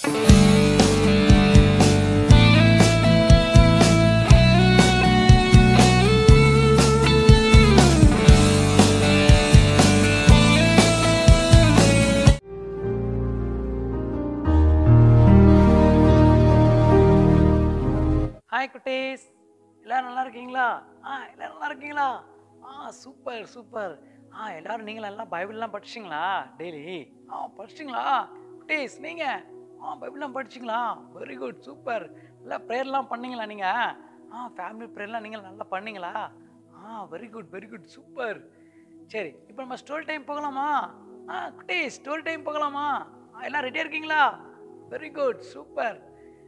Hi குட்டீஸ் எல்லாரும் நல்லா இருக்கீங்களா ஆ எல்லாரும் நல்லா இருக்கீங்களா ஆ சூப்பர் சூப்பர் ஆ எல்லாரும் நீங்களும் எல்லாம் பைபிள்லாம் படிச்சிங்களா டெய்லி ஆ படிச்சிங்களா குட்டீஸ் நீங்கள் ஆ பைபிள்லாம் படிச்சிங்களா வெரி குட் சூப்பர் நல்லா ப்ரேயர்லாம் பண்ணீங்களா நீங்கள் ஆ ஃபேமிலி ப்ரேயர்லாம் நீங்கள் நல்லா பண்ணீங்களா ஆ very good very good super சரி இப்போ நம்ம ஸ்டோரி டைம் போகலாமா ஆ குட்டீஸ் ஸ்டோரி டைம் போகலாமா ஆ, எல்லாம் ரெடியாக இருக்கீங்களா வெரி குட் சூப்பர்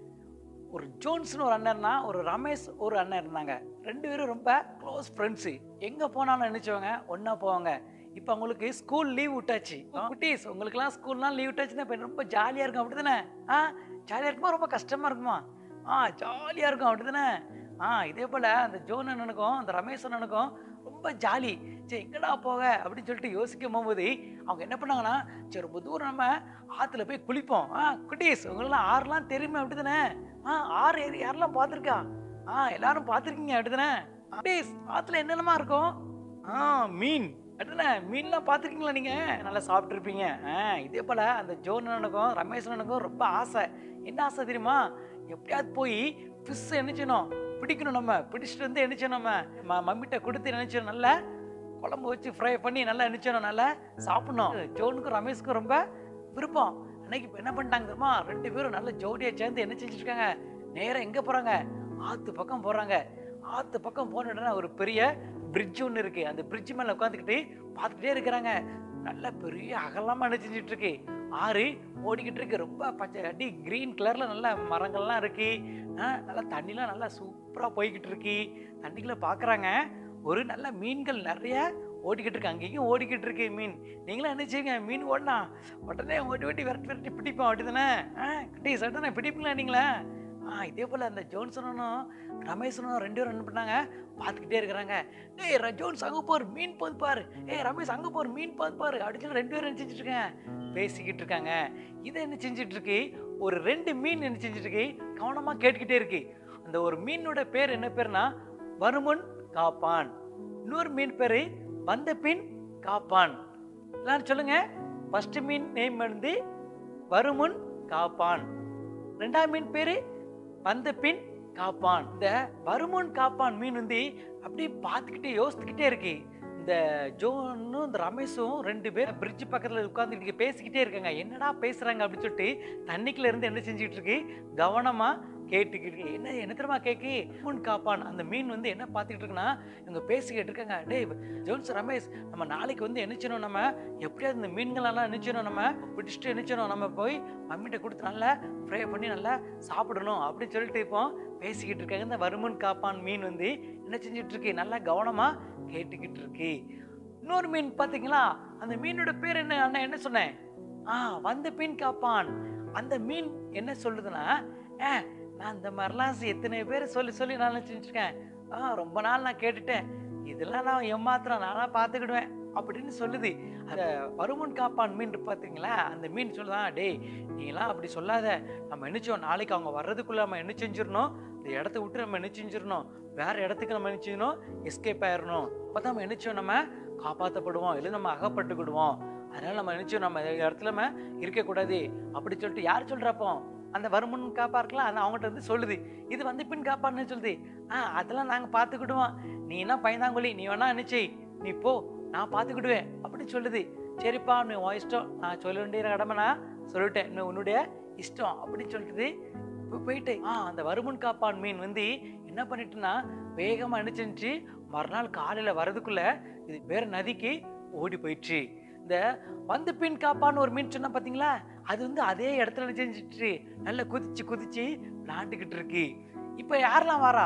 ஒரு ஜோன்ஸ்னு ஒரு அண்ணன்னா ஒரு ரமேஷ் ஒரு அண்ணன் இருந்தாங்க ரெண்டு பேரும் ரொம்ப க்ளோஸ் ஃப்ரெண்ட்ஸு எங்கே போனாலும் நினச்சவங்க ஒன்றா போவாங்க இப்போ அவங்களுக்கு ஸ்கூல் லீவ் விட்டாச்சு குட்டீஸ் உங்களுக்குலாம் ஸ்கூல்லாம் லீவ் விட்டாச்சுன்னா இப்போ ரொம்ப ஜாலியாக இருக்கும் அப்படி தானே ஆ ஜாலியாக இருக்குமா ரொம்ப கஷ்டமாக இருக்குமா ஆ ஜாலியாக இருக்கும் அப்படி தானே ஆ இதே போல் அந்த ஜோன் அண்ணனுக்கும் அந்த ரமேஷ் அண்ணனுக்கும் ரொம்ப ஜாலி சரி எங்கடா போக அப்படின்னு சொல்லிட்டு யோசிக்கும் போகும்போது அவங்க என்ன பண்ணாங்கன்னா சரி ரொம்ப தூரம் நம்ம ஆற்றுல போய் குளிப்போம் ஆ குட்டீஸ் உங்களெல்லாம் ஆறுலாம் தெரியுமே அப்படி தானே ஆ ஆறு ஏரி யாரெல்லாம் பார்த்துருக்கா ஆ எல்லாரும் பார்த்துருக்கீங்க அப்படிதானே குட்டீஸ் ஆற்றுல என்னென்னமா இருக்கும் ஆ மீன் அப்படிதானே மீன்லாம் பார்த்துருக்கீங்களா நீங்கள் நல்லா சாப்பிட்ருப்பீங்க ஆ இதே போல் அந்த ஜோன் அண்ணனுக்கும் ரமேஷ் அண்ணனுக்கும் ரொம்ப ஆசை என்ன ஆசை தெரியுமா எப்படியாவது போய் ஃபிஷ் என்னச்சணும் பிடிக்கணும் நம்ம பிடிச்சிட்டு வந்து என்னச்சோம் நம்ம ம- மம்மிட்ட கொடுத்து நினைச்சோம் நல்லா குழம்பு வச்சு ஃப்ரை பண்ணி நல்லா நினைச்சோம் நல்லா சாப்பிடணும் ஜோனுக்கும் ரமேஷ்க்கும் ரொம்ப விருப்பம் அன்னைக்கு இப்போ என்ன பண்ணிட்டாங்க தெரியுமா ரெண்டு பேரும் நல்ல ஜோடியாக சேர்ந்து என்ன செஞ்சுட்டு இருக்காங்க நேரா எங்கே போகிறாங்க ஆற்று பக்கம் போகிறாங்க ஆற்று பக்கம் போன உடனே ஒரு பெரிய பிரிட்ஜ் ஒன்று இருக்கு அந்த பிரிட்ஜ் மேலே உட்காந்துக்கிட்டு பார்த்துக்கிட்டே இருக்கிறாங்க நல்ல பெரிய அகலமாக என்ன செஞ்சுட்டு இருக்கு ஆறு ஓடிக்கிட்டு இருக்கு ரொம்ப பச்சை அடி கிரீன் கலரில் நல்ல மரங்கள்லாம் இருக்கு ஆ, நல்லா தண்ணிலாம் நல்லா சூப்பராக போய்கிட்டு இருக்கு தண்ணிக்குள்ளே பார்க்குறாங்க ஒரு நல்ல மீன்கள் நிறைய ஓடிக்கிட்டு இருக்கு அங்கேயும் ஓடிக்கிட்டு இருக்கு மீன் நீங்களும் என்ன செய்யுங்க மீன் ஓடினா உடனே ஓட்டி ஓட்டி விரட்டி விரட்டி பிடிப்போம் அப்படி தானே ஆ குட்டி சட்டனே பிடிப்பீங்களா நீங்களா ஆ இதே போல் அந்த ஜோன்சனும் ரமேஷனும் ரெண்டு பேரும் என்ன பண்ணாங்க பார்த்துக்கிட்டே இருக்கிறாங்க ஏய் ர- ஜோன்ஸ் அங்கே போர் மீன் போது பாரு ஏய் ரமேஷ் அங்கே போர் மீன் போது பாரு அப்படின்னு சொல்லி ரெண்டு பேரும் என்ன செஞ்சுட்டு இருக்கேன் பேசிக்கிட்டு இருக்காங்க இதை என்ன செஞ்சுட்டு இருக்கு ஒரு ரெண்டு மீன் என்ன செஞ்சுட்டு இருக்கு கவனமாக கேட்டுக்கிட்டே இருக்கு அந்த ஒரு மீனோட பேர் என்ன பேர்னா வருமுன் காப்பான் இன்னொரு மீன் பேரு வந்த பின் காப்பான் எல்லாரும் சொல்லுங்க ஃபர்ஸ்ட் மீன் நேம் வந்து வருமுன் காப்பான் ரெண்டாம் மீன் பேரு வந்த பின் காப்பான் இந்த வருமுன் காப்பான் மீன் வந்து அப்படியே பார்த்துக்கிட்டே யோசித்துக்கிட்டே இருக்கு இந்த ஜோனும் இந்த ரமேஷும் ரெண்டு பேர் பிரிட்ஜ் பக்கத்தில் உட்காந்துக்கிட்டு பேசிக்கிட்டே இருக்காங்க என்னடா பேசுறாங்க அப்படின்னு சொல்லிட்டு தண்ணிக்குள்ள இருந்து என்ன செஞ்சுட்டு இருக்கு கவனமா கேட்டுக்கிட்டு இருக்கு. என்ன என்ன தெரியுமா கேக்கு முன் காப்பான் அந்த மீன் வந்து என்ன பார்த்துக்கிட்டு இருக்குன்னா இவங்க பேசிக்கிட்டு இருக்காங்க டேய் ஜோன்ஸ் ரமேஷ் நம்ம நாளைக்கு வந்து என்ன செய்யணும் நம்ம எப்படியாவது இந்த மீன்களெல்லாம் என்ன செய்யணும் நம்ம பிடிச்சிட்டு என்ன செய்யணும் நம்ம போய் மம்மிட்ட கொடுத்து நல்லா ஃப்ரை பண்ணி நல்லா சாப்பிடணும் அப்படின்னு சொல்லிட்டு இப்போ பேசிக்கிட்டு இருக்காங்க இந்த வருமுன் காப்பான் மீன் வந்து என்ன செஞ்சுட்டு இருக்கு நல்லா கவனமா கேட்டுக்கிட்டு இருக்கு இன்னொரு மீன் பார்த்தீங்களா அந்த மீனோட பேர் என்ன அண்ணா என்ன சொன்னேன் ஆ வந்த மீன் காப்பான் அந்த மீன் என்ன சொல்லுதுன்னா ஏ நான் இந்த மாதிரிலாம் சி- எத்தனை பேர் சொல்லி சொல்லி நான் செஞ்சுருக்கேன் ஆ ரொம்ப நாள் நான் கேட்டுட்டேன் இதெல்லாம் நான் ஏமாத்திரம் நானா பார்த்துக்கிடுவேன் அப்படின்னு சொல்லுது அந்த வருமுன் காப்பான் மீன் இருக்கு பார்த்தீங்களா அந்த மீன் சொல்லுதான் டேய் நீலாம் அப்படி சொல்லாத நம்ம என்னச்சோம் நாளைக்கு அவங்க வர்றதுக்குள்ள நம்ம என்ன செஞ்சிடணும் இந்த இடத்த விட்டு நம்ம என்ன செஞ்சிடணும் வேற இடத்துக்கு நம்ம என்ன செய்யணும் எஸ்கேப் ஆயிடணும் அப்பதான் நம்ம என்னச்சோம் நம்ம காப்பாற்றப்படுவோம் இல்லை நம்ம அகப்பட்டுக்கிடுவோம் அதனால நம்ம நினைச்சோம் நம்ம இந்த இடத்துல நம்ம இருக்கக்கூடாது அப்படி சொல்லிட்டு யார் சொல்றப்போ அந்த வருமுன் காப்பா இருக்கலாம் அது அவங்ககிட்ட வந்து சொல்லுது இது வந்து பின் காப்பான்னு சொல்லுது ஆ அதெல்லாம் நாங்கள் பார்த்துக்கிடுவோம் நீ என்ன பயந்தாங்கொல்லி நீ வேணா நினைச்சை நீ போ நான் பார்த்துக்கிடுவேன் அப்படி சொல்லுது சரிப்பா நீ உன் இஷ்டம் நான் சொல்ல வேண்டிய கடமை நான் சொல்லிட்டேன் நீ உன்னுடைய இஷ்டம் அப்படி சொல்லிட்டு இப்போ போயிட்டு ஆ அந்த வருமுன் காப்பான் மீன் வந்து என்ன பண்ணிட்டுன்னா வேகமாக அனுப்பிச்சு மறுநாள் காலையில் வரதுக்குள்ள இது வேற நதிக்கு ஓடி போயிடுச்சு இந்த வந்து பின் காப்பான்னு ஒரு மீன் சொன்னா பார்த்தீங்களா அது வந்து அதே இடத்துல என்ன செஞ்சுட்டு நல்லா குதிச்சு குதிச்சு விளாண்டுக்கிட்டு இருக்கு இப்போ யாரெல்லாம் வரா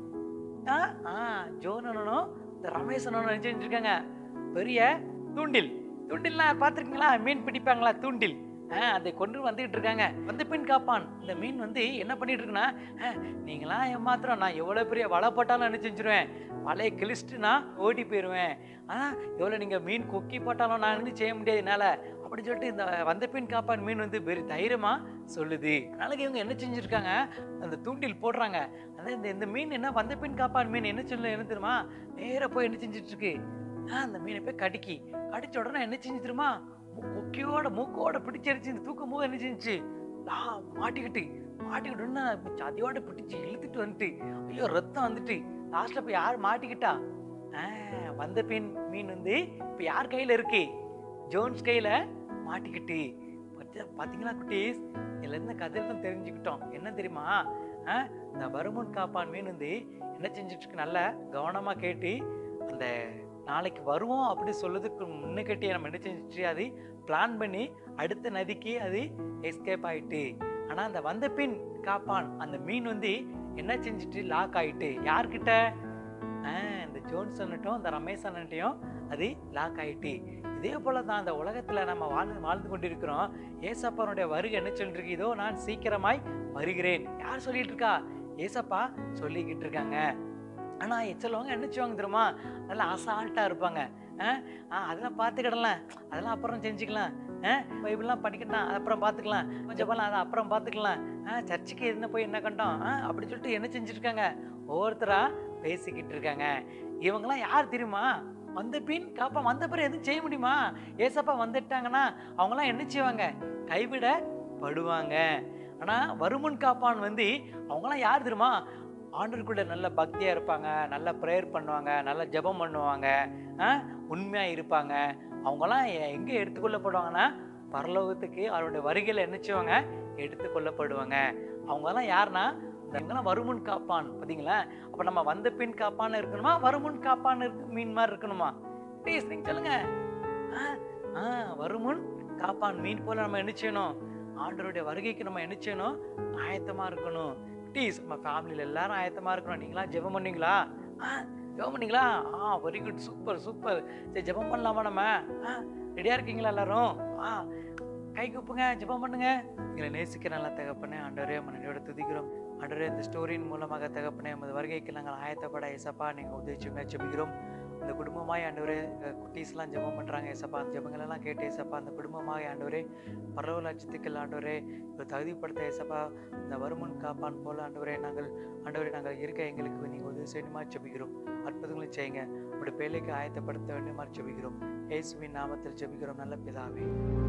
ஆ ஆ ஜோனனும் இந்த ரமேஷனும் என்ன செஞ்சுட்டு இருக்காங்க பெரிய தூண்டில் தூண்டில்லாம் பார்த்துருக்கீங்களா மீன் பிடிப்பாங்களா தூண்டில் ஆ அதை கொண்டு வந்துகிட்டு இருக்காங்க வந்து பின் காப்பான் இந்த மீன் வந்து என்ன பண்ணிட்டு இருக்குன்னா "ஆ, நீங்களாம் ஏமாத்திரம் நான் எவ்வளோ பெரிய வலை போட்டாலும் என்ன செஞ்சிருவேன் வலையை கிழிச்சிட்டு நான் ஓடி போயிடுவேன் ஆ எவ்வளோ நீங்கள் மீன் கொக்கி போட்டாலும் நான் வந்து செய்ய முடியாது என்னால் அப்படி சொல்லிட்டு இந்த வந்த பின் காப்பான் மீன் வந்து வெறி தைரியமா சொல்லுது அதனால இவங்க என்ன செஞ்சிருக்காங்க அந்த தூண்டில் போடுறாங்க அதான் இந்த இந்த மீன் என்ன வந்த பின் காப்பான் மீன் என்ன சொல்ல என்ன தெரியுமா நேரா போய் என்ன செஞ்சுட்டு இருக்கு ஆ, அந்த மீனை போய் கடிக்கி கடிச்ச உடனே என்ன செஞ்சு தெரியுமா மூ- கொக்கியோட மூக்கோட பிடிச்சரிச்சு இந்த தூக்கும் போது என்ன செஞ்சுச்சு ஆ, மாட்டிக்கிட்டு மாட்டிக்கிட்டு உடனே சதியோட பிடிச்சு இழுத்துட்டு வந்துட்டு ஐயோ ரத்தம் வந்துட்டு லாஸ்ட்ல போய் யார் மாட்டிக்கிட்டா ஆ, வந்த பின் மீன் வந்து இப்போ யார் கையில இருக்கு ஜோன்ஸ் கையில மாட்டிக்கிட்டு பாத்தியா- பாத்தீங்களா குட்டீஸ் இதுல இருந்து கதையில தான் தெரிஞ்சுக்கிட்டோம் என்ன தெரியுமா ஆ, இந்த வருமுன் காப்பான் மீன் வந்து என்ன செஞ்சுட்டு இருக்கு நல்லா கவனமா கேட்டு அந்த நாளைக்கு வருவோம் அப்படி சொல்றதுக்கு முன்னுக்கட்டியே நம்ம என்ன செஞ்சுட்டு அது பிளான் பண்ணி அடுத்த நதிக்கு அது எஸ்கேப் ஆயிட்டு ஆனா அந்த வந்த பின் காப்பான் அந்த மீன் வந்து என்ன செஞ்சுட்டு லாக் ஆயிட்டு யார்கிட்ட ஆ, இந்த ஜோன்சன்ட்டும் இந்த ரமேஷ் அண்ணன்ட்டையும் அது லாக் ஆயிட்டு இதே போல தான் அந்த உலகத்துல நம்ம வாழ்ந்து வாழ்ந்து கொண்டிருக்கிறோம் ஏசப்பானுடைய வருகை என்ன சொல்லிட்டு இருக்கு இதோ நான் சீக்கிரமாய் வருகிறேன் யார் சொல்லிட்டு இருக்கா ஏசப்பா சொல்லிக்கிட்டு இருக்காங்க ஆனா சிலவங்க என்ன செய்வாங்க தெரியுமா நல்லா அசால்ட்டா இருப்பாங்க ஆ, ஆ, அதெல்லாம் பார்த்துக்கிடலாம் அதெல்லாம் அப்புறம் செஞ்சுக்கலாம் ஆ, பைபிள்லாம் படிக்கலாம் அது அப்புறம் பார்த்துக்கலாம் கொஞ்சம் போல அதை அப்புறம் பார்த்துக்கலாம் ஆ, சர்ச்சுக்கு என்ன போய் என்ன கண்டோம் ஆ, அப்படி சொல்லிட்டு என்ன செஞ்சுருக்காங்க ஒவ்வொருத்தரா பேசிக்கிட்டு இருக்காங்க இவங்கெல்லாம் யார் தெரியுமா வந்த பின் காப்பா வந்த பிறகு எதுவும் செய்ய முடியுமா ஏசப்பா வந்துட்டாங்கன்னா அவங்களாம் என்ன செய்வாங்க கைவிடப்படுவாங்க ஆனா வருமுன் காப்பான் வந்து அவங்களாம் யார் தெரியுமா ஆண்டருக்குள்ள நல்ல பக்தியா இருப்பாங்க நல்ல ப்ரேயர் பண்ணுவாங்க நல்ல ஜெபம் பண்ணுவாங்க ஆ, உண்மையா இருப்பாங்க அவங்களாம் எ- எங்க எடுத்துக்கொள்ளப்படுவாங்கன்னா பரலோகத்துக்கு அவருடைய வருகையில என்ன செய்வாங்க எடுத்துக்கொள்ளப்படுவாங்க அவங்கெல்லாம் யாருன்னா இவங்கெல்லாம் வருமுன் காப்பான் பாத்தீங்களா அப்ப நம்ம வந்த பின் காப்பான்னு இருக்கணுமா வருமுன் காப்பான்னு இருக்கு மீன் மாதிரி இருக்கணுமா ப்ளீஸ் நீங்க சொல்லுங்க ஆ, ஆ, வருமுன் காப்பான் மீன் போல நம்ம என்ன செய்யணும் ஆண்டவருடைய வருகைக்கு நம்ம என்ன செய்யணும் ஆயத்தமா இருக்கணும் ப்ளீஸ் நம்ம ஃபேமிலியில எல்லாரும் ஆயத்தமா இருக்கணும் நீங்களா ஜெபம் பண்ணீங்களா ஆ, ஜெபம் பண்ணீங்களா ஆ வெரி குட் சூப்பர் சூப்பர் சரி ஜெபம் பண்ணலாமா நம்ம ரெடியா இருக்கீங்களா எல்லாரும் ஆ கை கூப்புங்க ஜெபம் பண்ணுங்க எங்களை நேசிக்கிற நல்ல தகப்பனே ஆண்டவரே மனைவியோட துதிக்கிறோம் ஆண்டவரே இந்த ஸ்டோரியின் மூலமாக தகப்பனே உமது வருகைக்கு நாங்கள் ஆயத்தப்பட ஏசப்பா நீங்கள் உதவிச்சுங்க ஜெபிக்கிறோம் இந்த குடும்பமாய் ஆண்டவரே அஹ் குட்டீஸ்லாம் ஜெபம் பண்ணுறாங்க ஏசப்பா அந்த ஜெபங்கள் எல்லாம் கேட்டு ஏசப்பா அந்த குடும்பமாய் ஆண்டவரே பரவ லட்சத்துக்கள் ஆண்டவரே ஒரு தகுதிப்படுத்த ஏசப்பா இந்த வருமுன் காப்பான் போல ஆண்டவரே நாங்கள் ஆண்டவரே நாங்கள் இருக்க எங்களுக்கு நீங்கள் உதவி செய்யணுமா ஜெபிக்கிறோம் அற்புதங்களை செய்யுங்க உங்களுடைய பேலைக்கு ஆயத்தப்படுத்த வேண்டுமா ஜெபிக்கிறோம் இயேசுவின் நாமத்தில் ஜெபிக்கிறோம் நல்ல பிதாவே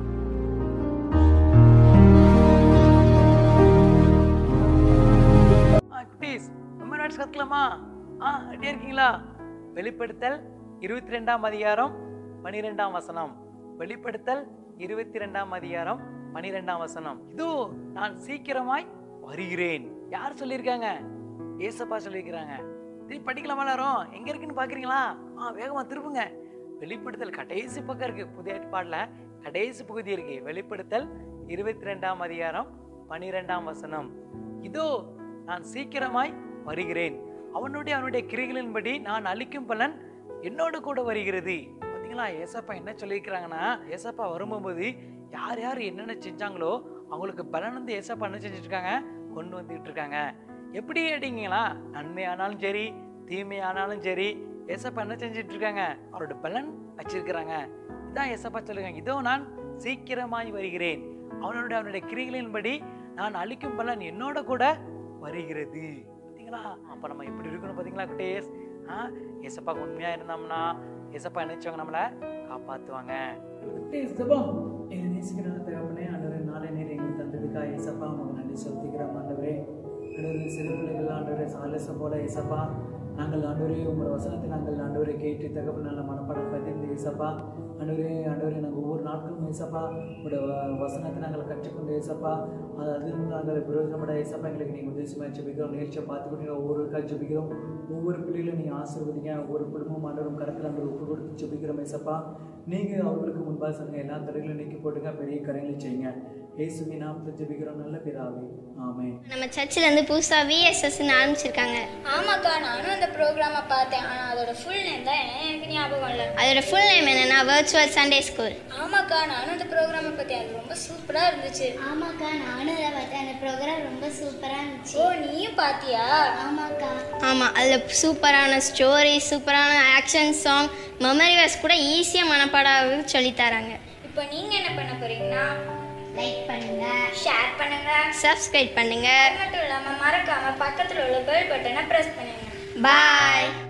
ஆ, குட்டீஸ் ரொம்ப நாட்ஸ் கத்துக்கலாமா ஆ ரெடியா இருக்கீங்களா வெளிப்படுத்தல் இருபத்தி ரெண்டாம் அதிகாரம் பனிரெண்டாம் வசனம் வெளிப்படுத்தல் இருபத்தி ரெண்டாம் அதிகாரம் பனிரெண்டாம் வசனம் இதோ நான் சீக்கிரமாய் வருகிறேன் யார் சொல்லியிருக்காங்க ஏசப்பா சொல்லியிருக்கிறாங்க திருப்பி படிக்கலாமா எல்லாரும் எங்க இருக்குன்னு பாக்குறீங்களா ஆ வேகமா திருப்புங்க வெளிப்படுத்தல் கடைசி பக்கம் இருக்கு புதிய ஏற்பாடுல கடைசி பகுதி இருக்கு வெளிப்படுத்தல் இருபத்தி ரெண்டாம் அதிகாரம் பனிரெண்டாம் வசனம் இதோ நான் சீக்கிரமாய் வருகிறேன் அவனுடைய அவனுடைய கிரிகளின்படி நான் அளிக்கும் பலன் என்னோடு கூட வருகிறது பாத்தீங்களா ஏசப்பா என்ன சொல்லியிருக்கிறாங்கன்னா ஏசப்பா வரும்போது யார் யார் என்னென்ன செஞ்சாங்களோ அவங்களுக்கு பலன் வந்து ஏசப்பா என்ன செஞ்சுட்டு இருக்காங்க கொண்டு வந்துட்டு இருக்காங்க எப்படி அடிங்களா நன்மையானாலும் சரி தீமையானாலும் சரி ஏசப்பா என்ன செஞ்சுட்டு இருக்காங்க அவரோட பலன் வச்சிருக்கிறாங்க இதான் ஏசப்பா சொல்லுங்க இதோ நான் சீக்கிரமாய் வருகிறேன் அவனுடைய அவனுடைய கிரிகளின்படி நான் அளிக்கும் பலன் என்னோட கூட வருகிறது பாத்தீங்களா அப்ப நம்ம எப்படி இருக்கணும் பாத்தீங்களா குட்டேஸ் ஆ ஏசப்பா உண்மையா இருந்தோம்னா ஏசப்பா நினைச்சவங்க நம்மள காப்பாத்துவாங்க குட்டேஸ் ஜெபம் எங்க நேசிக்கிற தகப்பனே ஆண்டவரே நாளை நேரம் எங்களுக்கு தந்ததுக்கா ஏசப்பா உங்களுக்கு நன்றி செலுத்திக்கிறோம் ஆண்டவரே ஆண்டவரே சிறு பிள்ளைகள் ஆண்டவரே சாலசம் போல ஏசப்பா நாங்கள் ஆண்டவரே உங்களோட வசனத்தை நாங்கள் ஆண்டவரை கேட்டு தகவல் நல்ல மனப்பாடம் பதிந்து ஏசப்பா ஆண்டவரே ஆண்டவரே நாங்கள் ஒவ்வொரு நாட்களும் ஏசப்பா உங்களோட வ- வசனத்தை நாங்கள் கற்றுக்கொண்டு ஏசப்பா அது அதிலிருந்து நாங்கள் பிரயோஜனப்பட ஏசப்பா எங்களுக்கு நீங்கள் உதவி செய்ய ஜெபிக்கிறோம் நிகழ்ச்சியை பார்த்துக்கிட்டு ஒவ்வொருக்கா ஜெபிக்கிறோம் ஒவ்வொரு பிள்ளைகளும் நீங்கள் ஆசீர்வதிங்க ஒவ்வொரு குடும்பம் ஆண்டவரும் கருத்தில் நாங்கள் ஒப்பு கொடுத்து ஜெபிக்கிறோம் ஏசப்பா நீங்கள் அவர்களுக்கு முன்பாக சொல்லுங்க எல்லா தடைகளும் நீக்கி போட்டுங்க பெரிய கரைகளை செய்யுங்க இயேசுவின் நாமத்தில் ஜெபிக்கிறோம் நல்ல பிதாவே ஆமென் நம்ம சர்ச்சில் வந்து புதுசாக விஎஸ்எஸ்ன்னு ஆரம்பிச்சிருக்காங்க ஆமாக்கா நானும் அந்த ப்ரோக்ராமை பார்த்தேன் ஆனால் அதோட ஃபுல் நேம் தான் எனக்கு ஞாபகம் இல்லை அதோட ஃபுல் நேம் என்னன்னா வர்ச்சுவல் சண்டே ஸ்கூல் ஆமாக்கா நானும் அந்த ப்ரோக்ராமை பார்த்தேன் அது ரொம்ப சூப்பராக இருந்துச்சு ஆமாக்கா நானும் அதை பார்த்தேன் அந்த ப்ரோக்ராம் ரொம்ப சூப்பராக இருந்துச்சு ஓ நீயும் பார்த்தியா ஆமாக்கா ஆமாம் அதில் சூப்பரான ஸ்டோரி சூப்பரான ஆக்ஷன் சாங் மெமரி வேர்ஸ் கூட ஈஸியாக மனப்பாடாக சொல்லித் தராங்க இப்போ நீங்கள் என்ன பண்ண போறீங்கன்னா லைக் பண்ணுங்க ஷேர் பண்ணுங்க சப்ஸ்கிரைப் பண்ணுங்க அது மட்டும் இல்லாமல் மறக்காமல் பக்கத்தில் உள்ள பெல் பட்டனை ப்ரெஸ் பண்ணுங்க பாய்